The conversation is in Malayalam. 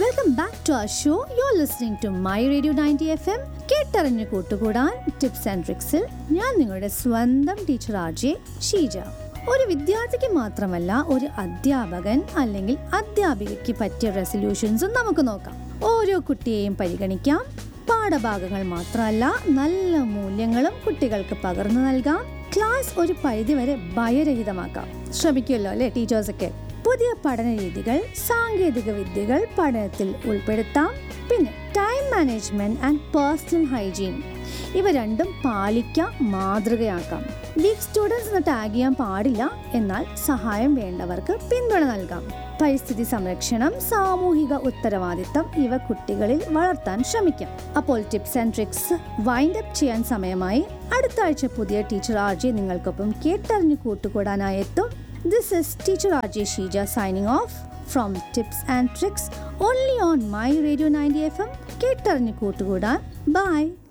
welcome back to our show you are listening to my radio ninety F M കേട്ടറിഞ്ഞ് കൂട്ടുകൂടാൻ ടിപ്സ് ആൻഡ് ട്രിക്സിൽ ഞാൻ നിങ്ങളുടെ സ്വന്തം ടീച്ചർ ആർ ജെ ഷീജ ഒരു വിദ്യാർത്ഥിക്ക് മാത്രമല്ല ഒരു അധ്യാപകൻ അല്ലെങ്കിൽ അധ്യാപികയ്ക്ക് പറ്റിയ റെസൊല്യൂഷൻസും നമുക്ക് നോക്കാം ഓരോ കുട്ടിയെയും പരിഗണിക്കാം പാഠഭാഗങ്ങൾ മാത്രമല്ല നല്ല മൂല്യങ്ങളും കുട്ടികൾക്ക് പകർന്നു നൽകാം ക്ലാസ് ഒരു പരിധിവരെ ഭയരഹിതമാക്കാം ശ്രമിക്കുമല്ലോ അല്ലേ ടീച്ചേഴ്സൊക്കെ പുതിയ പഠന രീതികൾ സാങ്കേതിക വിദ്യകൾ പഠനത്തിൽ ഉൾപ്പെടുത്താം പിന്നെ time management and personal hygiene ഇവ രണ്ടും പാലിക്കാം മാതൃകയാക്കാം വീക്ക് സ്റ്റുഡൻസ് എന്ന് ടാഗ് ചെയ്യാൻ പാടില്ല എന്നാൽ സഹായം വേണ്ടവർക്ക് പിന്തുണ നൽകാം പരിസ്ഥിതി സംരക്ഷണം സാമൂഹിക ഉത്തരവാദിത്തം ഇവ കുട്ടികളിൽ വളർത്താൻ ശ്രമിക്കാം അപ്പോൾ tips and tricks wind up ചെയ്യാൻ സമയമായി അടുത്ത ആഴ്ച പുതിയ ടീച്ചർ ആർ ജെ നിങ്ങൾക്കൊപ്പം കേട്ടറിഞ്ഞു കൂട്ടുകൂടാനായി എത്തും this is teacher R J Sheeja signing off from tips and tricks only on my radio ninety F M കേട്ടറിഞ്ഞു കൂട്ടുകൂടാൻ ബൈ